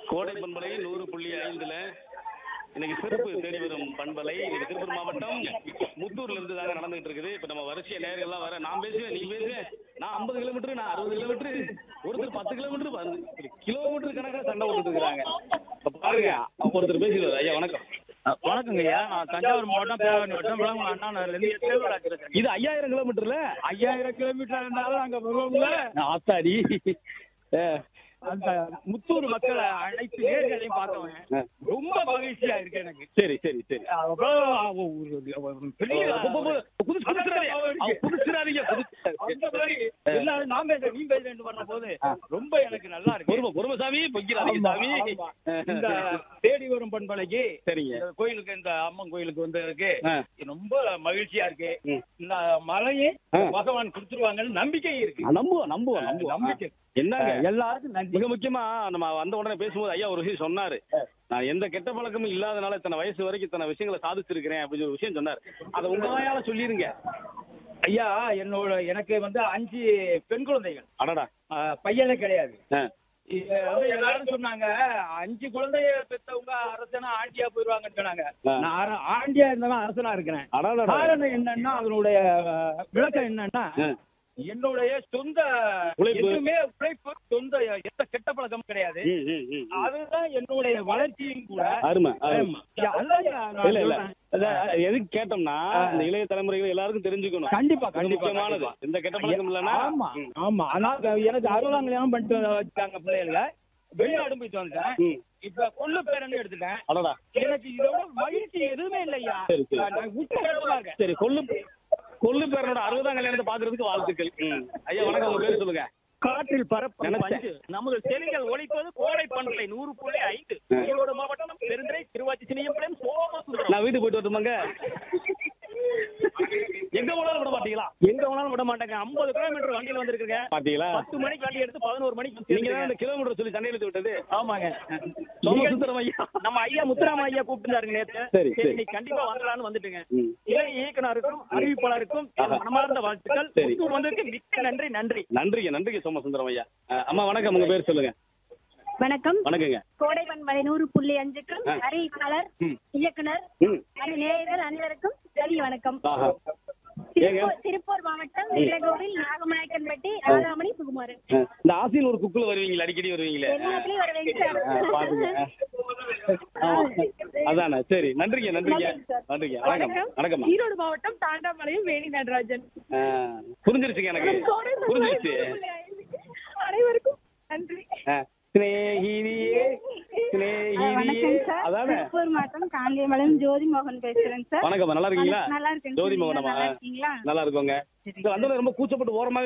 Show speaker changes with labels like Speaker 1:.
Speaker 1: கோடை பண்பலை நூறு புள்ளி ஐந்துல இன்னைக்கு சிறப்பு தேடி வரும் பண்பலை இன்னைக்கு திருப்பூர் மாவட்டம் முத்தூர்ல இருந்து தாங்க நடந்துகிட்டு இருக்குது இப்ப நம்ம வரிசைய நேர்கள்லாம் வர நான் பேசுவேன் நீ பேசுவேன் நான் ஐம்பது கிலோமீட்டர் நான் அறுபது கிலோமீட்டர் ஒருத்தர் பத்து கிலோமீட்டர் கிலோமீட்டர் கணக்கில் சண்டை போட்டுட்டு இருக்காங்க இப்ப பாருங்க ஒருத்தர் பேசுகிறார் ஐயா வணக்கம்
Speaker 2: வணக்கங்க ஐயா நான் தஞ்சாவூர் மாவட்டம் பேரணி வட்டம் விளம்பரம் அண்ணா நகர்லேருந்து எஸ்ஏவராஜ் இருக்கேன்
Speaker 1: இது ஐயாயிரம் கிலோமீட்டர்ல
Speaker 2: ஐயாயிரம் கிலோமீட்டர் இருந்தாலும் அங்க வருவோம்ல
Speaker 1: ஆத்தாடி அஹ்,
Speaker 2: அந்த முத்தூர் மக்களை அனைத்து நேர்களையும் பார்த்தவங்க ரொம்ப மகிழ்ச்சியா இருக்கு எனக்கு
Speaker 1: சரி சரி சரி
Speaker 2: அவ்வளவு ஒரு- ஒரு பெரிய
Speaker 1: புதுசு புதுசுறாதீங்க அவங்க புதுசுறாதீங்க
Speaker 2: அந்த மாதிரி
Speaker 1: புதுசு
Speaker 2: எல்லாரும் நான் பேசுறேன் நீ பேசுறேன் பண்ண போது ரொம்ப எனக்கு நல்லா இருக்கு
Speaker 1: பொறுமை பொறுமை சாமி பொய்க்கிறாதீங்க
Speaker 2: ஆமா,
Speaker 1: சாமி
Speaker 2: ஆமா. இந்த தேடி வரும் பண்பலைக்கு
Speaker 1: சரிங்க
Speaker 2: இந்த கோயிலுக்கு இந்த அம்மன் கோயிலுக்கு வந்ததுக்கு
Speaker 1: ஆ.
Speaker 2: ரொம்ப மகிழ்ச்சியா இருக்கு
Speaker 1: ம்.
Speaker 2: இந்த மலையை
Speaker 1: ஆ.
Speaker 2: பகவான் கொடுத்துருவாங்கன்னு நம்பிக்கை இருக்கு
Speaker 1: நம்புவோம் நம்புவோம் நம்புவோம்
Speaker 2: நம்பிக்கை
Speaker 1: என்னங்க
Speaker 2: எல்லாருக்கும் நன்றி
Speaker 1: மிக முக்கியமா நம்ம வந்த உடனே பேசும்போது ஐயா ஒரு விஷயம் சொன்னாரு நான் எந்த கெட்ட பழக்கமும் இல்லாதனால இத்தனை வயசு வரைக்கும் இத்தனை விஷயங்களை சாதிச்சிருக்கிறேன் அப்படின்னு ஒரு விஷயம் சொன்னாரு அதை உங்க வாயால சொல்லிருங்க
Speaker 2: ஐயா என்னோட எனக்கு வந்து அஞ்சு பெண் குழந்தைகள்
Speaker 1: அடடா
Speaker 2: ஆ, பையனே கிடையாது
Speaker 1: ஆ.
Speaker 2: இது வந்து எல்லாரும் சொன்னாங்க அஞ்சு குழந்தைய பெத்தவங்க அரசனா ஆண்டியா போயிருவாங்கன்னு சொன்னாங்க
Speaker 1: ஆ.
Speaker 2: நான் அர- ஆண்டியா இருந்தாலும் அரசனா இருக்கிறேன்
Speaker 1: அடடா
Speaker 2: காரணம் என்னன்னா அதனுடைய அஹ், விளக்கம் என்னன்னா
Speaker 1: ஆ.
Speaker 2: என்னுடைய சொந்த
Speaker 1: உழைப்பு.
Speaker 2: எதுவுமே உழைப்பு சொந்த எந்த கெட்ட பழக்கம் கிடையாது
Speaker 1: ம், ம், ம், ம்.
Speaker 2: அதுதான் என்னுடைய வளர்ச்சியும் கூட
Speaker 1: அருமை அருமை
Speaker 2: ஐயா, அதான் ஐயா நான்
Speaker 1: இல்ல இல்ல
Speaker 2: சொல்றேன்.
Speaker 1: அதான் எதுக்கு கேட்டோம்னா இந்த இளைய தலைமுறைகள் எல்லாருக்கும் தெரிஞ்சுக்கணும்
Speaker 2: கண்டிப்பா
Speaker 1: இது
Speaker 2: கண்டிப்பா
Speaker 1: முக்கியமானது
Speaker 2: கண்டிப்பா.
Speaker 1: எந்த கெட்ட பழக்கம் இல்லைன்னா
Speaker 2: ஆமா
Speaker 1: ம்.
Speaker 2: ஆமா ஆனா எனக்கு அறுபதாம் கல்யாணம் பண்ணிட்டு வச்சாங்க பிள்ளைகள வெளிநாடு போயிட்டு வந்துட்டேன்
Speaker 1: ம்.
Speaker 2: இப்ப கொள்ளு பேரன்னு எடுத்துட்டேன்
Speaker 1: அடடா
Speaker 2: எனக்கு இதோட மகிழ்ச்சி எதுவுமே இல்லையா
Speaker 1: சரி, சரி.
Speaker 2: நான் உச்சகட்டமா இருக்கேன்
Speaker 1: சரி கொள்ளு கொள்ளு பேரனோட அறுபதாம் கல்யாணத்தை பாக்குறதுக்கு வாழ்த்துக்கள் ம். ஐயா வணக்கம் உங்க பேர் சொல்லுங்க
Speaker 2: காற்றில் பரப்பு
Speaker 1: நினைச்சேன்.
Speaker 2: பஞ்சு நமது செடிகள் ஒழிப்பது கோடை பண்பலை நூறு புள்ளி ஐந்து
Speaker 1: ஆ.
Speaker 2: ஈரோடு மாவட்டம் பெருந்துறை திருவாச்சி சினியம்பாளையம் சோமசுந்தரம்
Speaker 1: நான் வீட்டுக்கு போயிட்டு வரட்டுமாங்க எங்க போனாலும் விட மாட்டீங்களா
Speaker 2: எங்க வேணாலும் விட மாட்டாங்க ஐம்பது கிலோமீட்டர் வண்டியில வந்திருக்கேங்க
Speaker 1: பாத்தீங்களா
Speaker 2: பத்து மணிக்கு வண்டி எடுத்து பதினோரு மணிக்கு
Speaker 1: நீங்க தான்
Speaker 2: சேர்ந்துருக்கேன்.
Speaker 1: இந்த கிலோமீட்டர் சொல்லி சண்டையில இழுத்து விட்டது
Speaker 2: ஆமாங்க
Speaker 1: சோமசுந்தரம் ஐயா
Speaker 2: நம்ம ஐயா முத்துராம ஐயா கூப்பிட்டுருந்தாருங்க நேத்து
Speaker 1: சரி, சரி.
Speaker 2: நீ கண்டிப்பா வந்துடலாம்னு வந்துட்டுங்க
Speaker 1: ம்.
Speaker 2: இளை இயக்குனருக்கும் அறிவிப்பாளருக்கும் என் மனமார்ந்த வாழ்த்துக்கள்
Speaker 1: சரி.
Speaker 2: முத்தூர் வந்ததுக்கு மிக்க நன்றி நன்றி
Speaker 1: நன்றிங்க நன்றிங்க சோமசுந்தரம் ஐயா அஹ், அம்மா வணக்கம் உங்க பேர் சொல்லுங்க
Speaker 3: வணக்கம்
Speaker 1: வணக்கங்க
Speaker 3: கோடை பண்பலை நூறு புள்ளி அஞ்சுக்கும்
Speaker 1: ஆ.
Speaker 3: அறிவிப்பாளர்
Speaker 1: ம்.
Speaker 3: இயக்குனர்
Speaker 1: ம்.
Speaker 3: அது நேயர்கள் அனைவருக்கும் பெரிய வணக்கம்
Speaker 1: ஆஹா ஏங்க
Speaker 3: திருப்பூர் திருப்பூர் மாவட்டம் நீலகோவில் நாகநாயக்கன்பட்டி ராதாமணி சுகுமாரன்
Speaker 1: அஹ், இந்த ஆசின் ஒரு குக்குல வருவீங்களா அடிக்கடி வருவீங்களே
Speaker 3: எல்லாத்துலயும் வருவேங்க சார்
Speaker 1: அஹ், பாருங்க ஆமா. அதானே சரி நன்றிங்க நன்றிங்க
Speaker 3: நன்றி சார்.
Speaker 1: நன்றிங்க வணக்கம் வணக்கம்மா
Speaker 3: ஈரோடு மாவட்டம் தாண்டாமலையும் வேணி நடராஜன்
Speaker 1: அஹ், புரிஞ்சிருச்சுங்க எனக்கு
Speaker 3: கோடை பண்பலை
Speaker 1: புரிஞ்சிருச்சு
Speaker 3: நூறு புள்ளி ஐந்துக்கு அனைவருக்கும் நன்றி
Speaker 1: அஹ், சிநேகிதியே சிநேகிதியே
Speaker 3: வணக்கம் சார்
Speaker 1: அதானே
Speaker 3: திருப்பூர் மாவட்டம் காங்கேயம்பாளையம் ஜோதி மோகன் பேசுறேன் சார்
Speaker 1: வணக்கம்மா நல்லா இருக்கீங்களா
Speaker 3: நல்லா இருக்கேன்
Speaker 1: ஜோதி
Speaker 3: சார்.
Speaker 1: மோகனம்மா
Speaker 3: நல்லா இருக்கீங்களா
Speaker 1: நல்லா இருக்கோங்க இந்த வந்தோட ரொம்ப கூச்சப்பட்டு ஓரமாவே